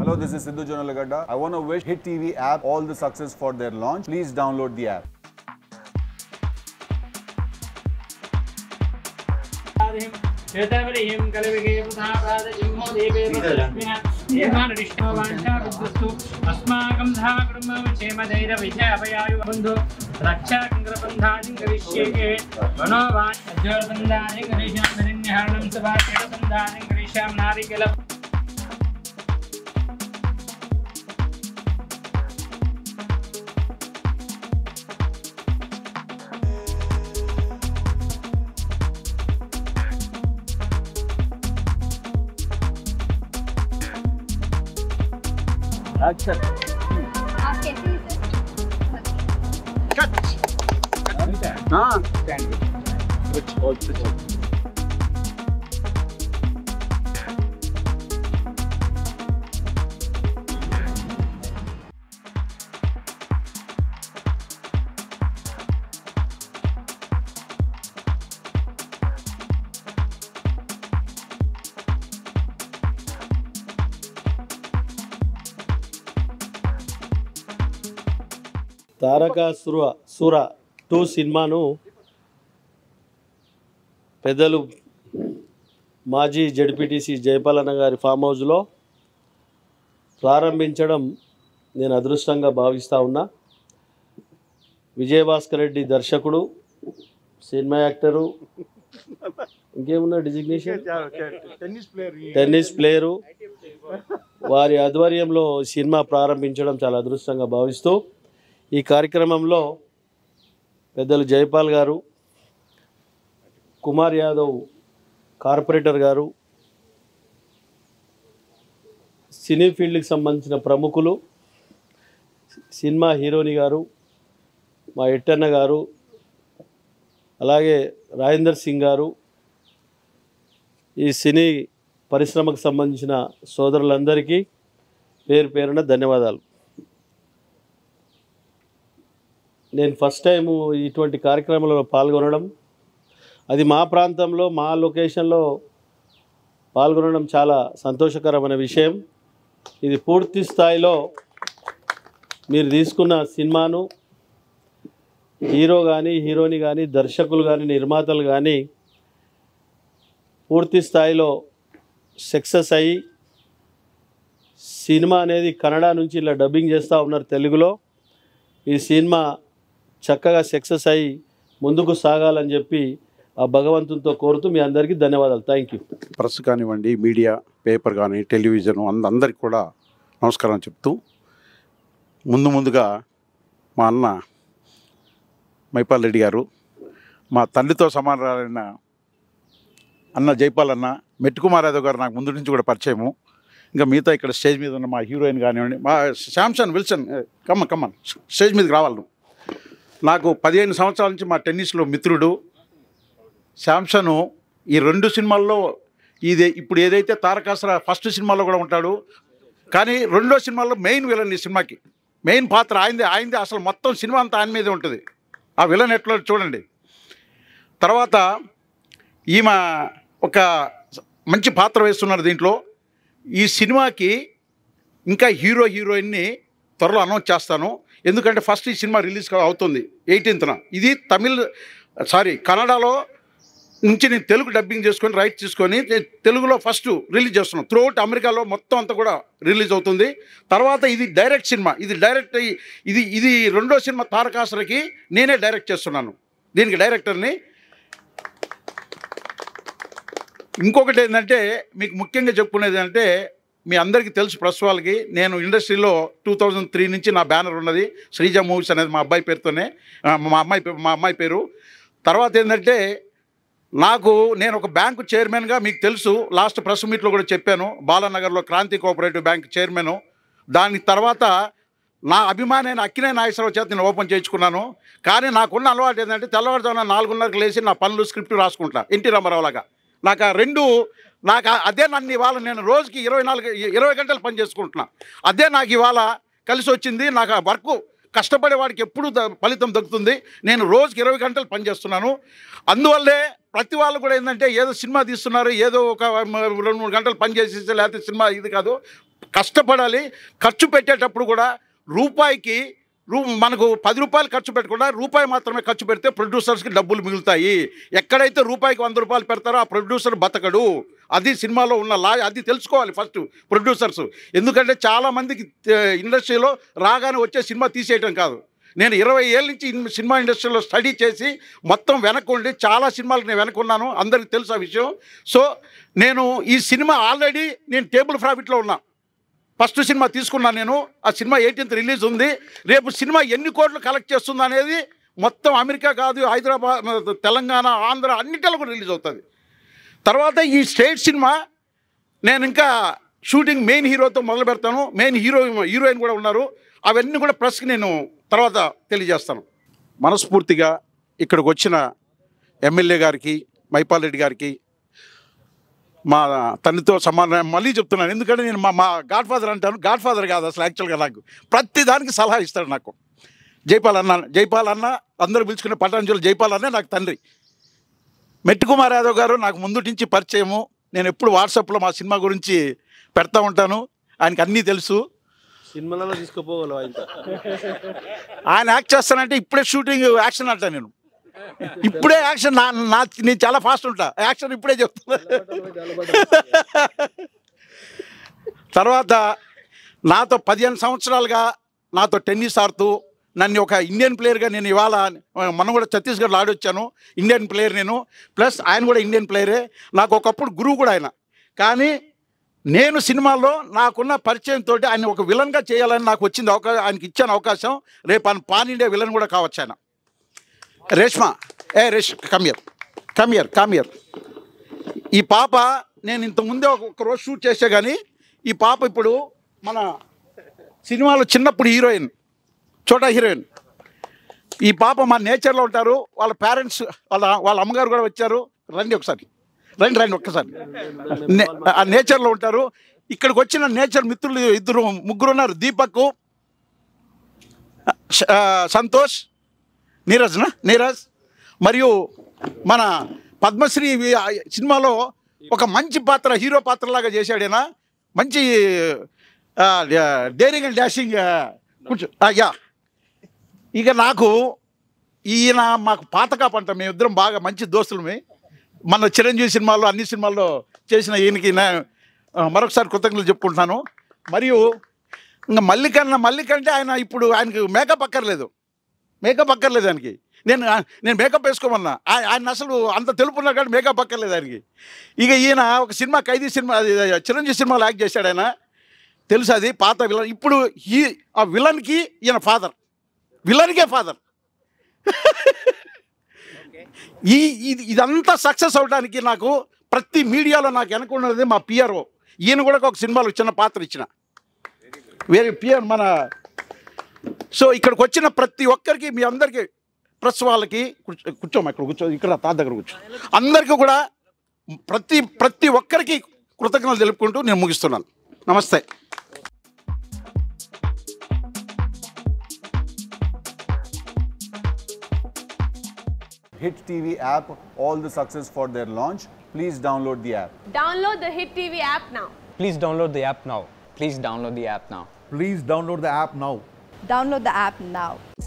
Hello, this is Sidhu Jonalagada. I want to wish Hit TV app all the success for their launch. Please download the app. श्वेतावरीं कलविगे प्रतापादजिह्मो देवे लक्ष्मिः निर्माणरिष्टो वाञ्छाबुद्धस्तु अस्माकं धा कुर्मविक्षेमधैरविजयापयायु बन्धु रक्षाकङ्करबन्धादिं करिष्ये मनो वाञ्छोर्बन्धादिं करिष्यां धनिन्यहरणं सभाकेटबन्धादिं करिष्यां नारिकेल Action. आप कैसे हैं सर हाँ తారకాసుర సుర టూ సినిమాను పెద్దలు మాజీ జడ్పీటీసీ జయపాలన్న గారి ఫామ్ హౌస్లో ప్రారంభించడం నేను అదృష్టంగా భావిస్తూ ఉన్నా విజయభాస్కర్ రెడ్డి దర్శకుడు సినిమా యాక్టరు ఇంకేమున్నా డిజిగ్నేషన్ టెన్నిస్ ప్లేయరు వారి ఆధ్వర్యంలో సినిమా ప్రారంభించడం చాలా అదృష్టంగా భావిస్తూ ఈ కార్యక్రమంలో పెద్దలు జైపాల్ గారు కుమార్ యాదవ్ కార్పొరేటర్ గారు సినీ ఫీల్డ్కి సంబంధించిన ప్రముఖులు సినిమా హీరోని గారు మా ఎట్టన్న గారు అలాగే రాజేందర్ సింగ్ గారు ఈ సినీ పరిశ్రమకు సంబంధించిన సోదరులందరికీ పేరు పేరున ధన్యవాదాలు నేను ఫస్ట్ టైం ఇటువంటి కార్యక్రమంలో పాల్గొనడం అది మా ప్రాంతంలో మా లొకేషన్లో పాల్గొనడం చాలా సంతోషకరమైన విషయం ఇది పూర్తి స్థాయిలో మీరు తీసుకున్న సినిమాను హీరో కానీ హీరోని కానీ దర్శకులు కానీ నిర్మాతలు కానీ పూర్తి స్థాయిలో సక్సెస్ అయ్యి సినిమా అనేది కన్నడ నుంచి ఇలా డబ్బింగ్ చేస్తూ ఉన్నారు తెలుగులో ఈ సినిమా చక్కగా సక్సెస్ అయ్యి ముందుకు సాగాలని చెప్పి ఆ భగవంతునితో కోరుతూ మీ అందరికీ ధన్యవాదాలు థ్యాంక్ యూ ప్రెస్ కానివ్వండి మీడియా పేపర్ కానీ టెలివిజన్ అంద అందరికి కూడా నమస్కారం చెప్తూ ముందు ముందుగా మా అన్న మైపాల్ రెడ్డి గారు మా తండ్రితో సమానరాలైన అన్న జైపాల్ అన్న మెట్టుకుమార్ యాదవ్ గారు నాకు ముందు నుంచి కూడా పరిచయము ఇంకా మిగతా ఇక్కడ స్టేజ్ మీద ఉన్న మా హీరోయిన్ కానివ్వండి మా Samson Wilson come come on stage మీదకి రావాలి నువ్వు నాకు పదిహేను సంవత్సరాల నుంచి మా టెన్నిస్లో మిత్రుడు శాంసను ఈ రెండు సినిమాల్లో ఇది ఇప్పుడు ఏదైతే తారకాసుర ఫస్ట్ సినిమాలో కూడా ఉంటాడు కానీ రెండో సినిమాలో మెయిన్ విలన్ ఈ సినిమాకి మెయిన్ పాత్ర ఆయనదే ఆయనదే అసలు మొత్తం సినిమా అంతా ఆయన మీదే ఉంటుంది ఆ విలన్ ఎట్లా చూడండి తర్వాత ఈమె ఒక మంచి పాత్ర వేస్తున్నారు దీంట్లో ఈ సినిమాకి ఇంకా హీరో హీరోయిన్ని త్వరలో అనౌన్స్ చేస్తాను ఎందుకంటే ఫస్ట్ ఈ సినిమా రిలీజ్ అవుతుంది ఎయిటీన్త్న ఇది తమిళ్ సారీ కన్నడలో నుంచి నేను తెలుగు డబ్బింగ్ చేసుకొని రైట్ తీసుకొని తె- తెలుగులో ఫస్ట్ రిలీజ్ చేస్తున్నాం త్రూఅవుట్ అమెరికాలో మొత్తం అంతా కూడా రిలీజ్ అవుతుంది తర్వాత ఇది డైరెక్ట్ సినిమా ఇది డైరెక్ట్ అయ్యి- ఇది ఇది రెండో సినిమా తారకాసురకి నేనే డైరెక్ట్ చేస్తున్నాను దీనికి డైరెక్టర్ని ఇంకొకటి ఏంటంటే మీకు ముఖ్యంగా చెప్పుకునేది అంటే మీ అందరికీ తెలుసు ప్రెస్ వాళ్ళకి నేను ఇండస్ట్రీలో టూ థౌజండ్ త్రీ నుంచి నా బ్యానర్ ఉన్నది శ్రీజ మూవీస్ అనేది మా అబ్బాయి పేరుతోనే ఆ, మా అమ్మాయి పే- మా అమ్మాయి పేరు తర్వాత ఏంటంటే నాకు నేను ఒక బ్యాంకు చైర్మన్గా మీకు తెలుసు లాస్ట్ ప్రెస్ మీట్లో కూడా చెప్పాను బాలానగర్లో క్రాంతి కోఆపరేటివ్ బ్యాంక్ చైర్మన్ దాని తర్వాత నా అభిమానైన అక్కినే నాగేశ్వరరావు చేత నేను ఓపెన్ చేయించుకున్నాను కానీ నాకున్న అలవాటు ఏంటంటే తెల్లవారుజామున నాలుగున్నరకు లేచి నా పనులు స్క్రిప్ట్ రాసుకుంటా ఎన్టీ రామారావు లాగా నాకు ఆ రెండు నాకు ఆ- అదే నన్ను ఇవాళ నేను రోజుకి ఇరవై నాలుగు ఇరవై గంటలు పని చేసుకుంటున్నా అదే నాకు ఇవాళ కలిసి వచ్చింది నాకు ఆ వర్క్ కష్టపడే వాడికి ఎప్పుడు ద- ఫలితం దక్కుతుంది నేను రోజుకి ఇరవై గంటలు పని చేస్తున్నాను అందువల్లే ప్రతి వాళ్ళు కూడా ఏంటంటే ఏదో సినిమా తీస్తున్నారు ఏదో ఒక మ- రెండు మూడు గంటలు పని చేసేసి లేకపోతే సినిమా ఇది కాదు కష్టపడాలి ఖర్చు పెట్టేటప్పుడు కూడా రూపాయికి రూ మనకు పది రూపాయలు ఖర్చు పెట్టకుండా రూపాయి మాత్రమే ఖర్చు పెడితే ప్రొడ్యూసర్స్కి డబ్బులు మిగులుతాయి ఎక్కడైతే రూపాయికి వంద రూపాయలు పెడతారో ఆ ప్రొడ్యూసర్ బతకడు అది సినిమాలో ఉన్న లా అది తెలుసుకోవాలి ఫస్ట్ ప్రొడ్యూసర్స్ ఎందుకంటే చాలామందికి ఇండస్ట్రీలో రాగానే వచ్చే సినిమా తీసేయటం కాదు నేను ఇరవై ఏళ్ళ నుంచి ఇన్- సినిమా ఇండస్ట్రీలో స్టడీ చేసి మొత్తం వెనక్కుండి చాలా సినిమాలకు నేను వెనక్కున్నాను అందరికీ తెలుసు ఆ విషయం సో నేను ఈ సినిమా ఆల్రెడీ నేను టేబుల్ ప్రాఫిట్లో ఉన్నా ఫస్ట్ సినిమా తీసుకున్నాను నేను ఆ సినిమా ఎయిటీన్త్ రిలీజ్ ఉంది రేపు సినిమా ఎన్ని కోట్లు కలెక్ట్ చేస్తుంది అనేది మొత్తం అమెరికా కాదు హైదరాబాద్ తెలంగాణ ఆంధ్ర అన్నిటిలో కూడా రిలీజ్ అవుతుంది తర్వాత ఈ స్టేట్ సినిమా నేను ఇంకా షూటింగ్ మెయిన్ హీరోతో మొదలు పెడతాను మెయిన్ హీరో హీరోయిన్ కూడా ఉన్నారు అవన్నీ కూడా ప్రెస్కి నేను తర్వాత తెలియజేస్తాను మనస్ఫూర్తిగా ఇక్కడికి వచ్చిన ఎమ్మెల్యే గారికి మైపాల్ రెడ్డి గారికి మా తండ్రితో సమానం మళ్ళీ చెప్తున్నాను ఎందుకంటే నేను మా మా గాడ్ ఫాదర్ అంటాను గాడ్ ఫాదర్ కాదు అసలు యాక్చువల్గా నాకు ప్రతి దానికి సలహా ఇస్తాడు నాకు జైపాల్ అన్న జైపాల్ అన్న అందరూ పిలుచుకునే పటాంజలి జైపాల్ అన్నే నాకు తండ్రి మెట్టు కుమార్ యాదవ్ గారు నాకు ముందు నుంచి పరిచయము నేను ఎప్పుడు వాట్సాప్లో మా సినిమా గురించి పెడతా ఉంటాను ఆయనకి అన్నీ తెలుసు సినిమాలలో తీసుకుపోగలవు ఆయన ఆయన యాక్ట్ చేస్తానంటే ఇప్పుడే షూటింగ్ యాక్షన్ అంటా నేను ఇప్పుడే యాక్షన్ నా నా నేను చాలా ఫాస్ట్ ఉంటా యాక్షన్ ఇప్పుడే చెప్తున్నా తర్వాత నాతో పదిహేను సంవత్సరాలుగా నాతో టెన్నిస్ ఆడుతూ నన్ను ఒక ఇండియన్ ప్లేయర్గా నేను ఇవాళ మనం కూడా ఛత్తీస్గఢ్లో ఆడొచ్చాను ఇండియన్ ప్లేయర్ నేను ప్లస్ ఆయన కూడా ఇండియన్ ప్లేయరే నాకు ఒకప్పుడు గురువు కూడా ఆయన కానీ నేను సినిమాలో నాకున్న పరిచయంతో ఆయన ఒక విలన్గా చేయాలని నాకు వచ్చింది అవకాశం ఆయనకి ఇచ్చాను అవకాశం రేపు ఆయన పాన్ ఇండియా విలన్ కూడా కావచ్చు ఆయన రేష్మా ఏ రేష్ కమియర్ కమియర్ కమియర్ ఈ పాప నేను ఇంతకుముందే ఒక ఒక రోజు షూట్ చేసే కానీ ఈ పాప ఇప్పుడు మన సినిమాలో చిన్నప్పుడు హీరోయిన్ చోటా హీరోయిన్ ఈ పాప మా నేచర్లో ఉంటారు వాళ్ళ పేరెంట్స్ వాళ్ళ వాళ్ళ అమ్మగారు కూడా వచ్చారు రండి ఒకసారి రండి రండి ఒక్కసారి నే- ఆ నేచర్లో ఉంటారు ఇక్కడికి వచ్చిన నేచర్ మిత్రులు ఇద్దరు ముగ్గురు ఉన్నారు దీపక్ ష- ఆ, సంతోష్ నీరజ్నా నీరజ్ మరియు మన పద్మశ్రీ వి- ఆ సినిమాలో ఒక మంచి పాత్ర హీరో పాత్రలాగా చేశాడు ఈయన మంచి ఆ, డేరింగ్ అండ్ డాషింగ్ ఆ, కూర్చో ఆ, యా ఇక నాకు ఈయన మాకు పాతకాపు అంట మేమిద్దరం బాగా మంచి దోస్తులమే మన చిరంజీవి సినిమాల్లో అన్ని సినిమాల్లో చేసిన ఈయనకి నా ఆ, మరొకసారి కృతజ్ఞతలు చెప్పుకుంటున్నాను మరియు ఇంకా మల్లికన్న మల్లికంటే ఆయన ఇప్పుడు ఆయనకి మేకప్ అక్కర్లేదు మేకప్ అక్కర్లేదు ఆయనకి నేను నేను మేకప్ వేసుకోమన్నా ఆయ- ఆయన అసలు అంత తెలుపు ఉన్నా కానీ మేకప్ అక్కర్లేదు ఆయనకి ఇక ఈయన ఒక సినిమా ఖైదీ సినిమా అది చిరంజీవి సినిమాలో యాక్ట్ చేశాడు ఆయన తెలుసు అది పాత విలన్ ఇప్పుడు ఈ ఆ విలన్కి ఈయన ఫాదర్ విలన్కే ఫాదర్ ఈ ఇది ఇదంతా సక్సెస్ అవడానికి నాకు ప్రతి మీడియాలో నాకు వెనకున్నది మా పిఆర్ఓ ఈయన కూడా ఒక సినిమాలో చిన్న పాత్ర ఇచ్చిన వేరే పిఆర్ మన సో ఇక్కడికి వచ్చిన ప్రతి ఒక్కరికి మీ అందరికీ ప్రెస్ వాళ్ళకి కూర్చో కూర్చోమా ఇక్కడ కూర్చో ఇక్కడ తాత దగ్గర కూర్చో అందరికీ కూడా ప్రతి ప్రతి ఒక్కరికి కృతజ్ఞతలు తెలుపుకుంటూ నేను ముగిస్తున్నాను నమస్తే Hit TV app, all the success for their launch. Please download the app. Download the Hit TV app now. Please download the app now. Please download the app now. Please download the app now. Download the app now.